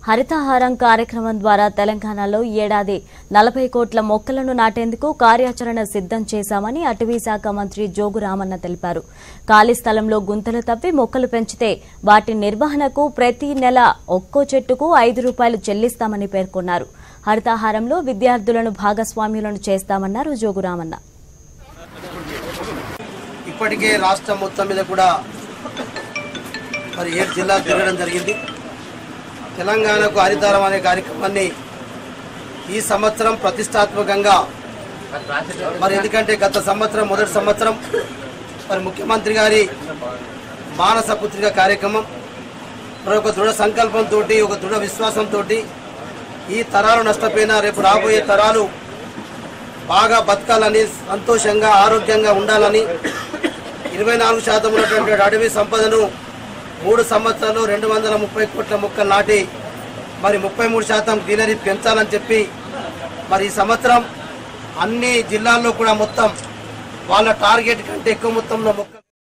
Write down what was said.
హరితహారం కార్యక్రమం ద్వారా తెలంగాణలో ఈ ఏడాది నలభై కోట్ల మొక్కలను నాటేందుకు కార్యాచరణ సిద్ధం చేశామని అటవీ శాఖ మంత్రి జోగు రామన్న తెలిపారు ఖాళీ స్థలంలో గుంతలు తవ్వి మొక్కలు పెంచితే వాటి నిర్వహణకు ప్రతి నెల ఒక్కో చెట్టుకు ఐదు రూపాయలు చెల్లిస్తామని పేర్కొన్నారు హరితహారంలో విద్యార్థులను భాగస్వామ్యులను చేస్తామన్నారు జోగు రామన్న ఇప్పటికే రాష్ట్రం మొత్తం మీద కూడా మరి ఏడు జిల్లాలు తిరగడం జరిగింది తెలంగాణకు హరితారం అనే కార్యక్రమాన్ని ఈ సంవత్సరం ప్రతిష్టాత్మకంగా మరి ఎందుకంటే గత సంవత్సరం మొదటి సంవత్సరం మరి ముఖ్యమంత్రి గారి మానస పుత్రిక కార్యక్రమం మరి ఒక దృఢ సంకల్పంతో ఒక దృఢ విశ్వాసంతో ఈ తరాలు నష్టపోయినా రేపు రాబోయే తరాలు బాగా బతకాలని సంతోషంగా ఆరోగ్యంగా ఉండాలని ఇరవై నాలుగు శాతం ఉన్నటువంటి అడవి సంపదను మూడు సంవత్సరాలు రెండు వందల ముప్పై కోట్ల మొక్కలు నాటి మరి ముప్పై మూడు శాతం గ్రీనరీ పెంచాలని చెప్పి మరి ఈ సంవత్సరం అన్ని జిల్లాల్లో కూడా మొత్తం వాళ్ళ టార్గెట్ కంటే ఎక్కువ మొత్తంలో మొక్క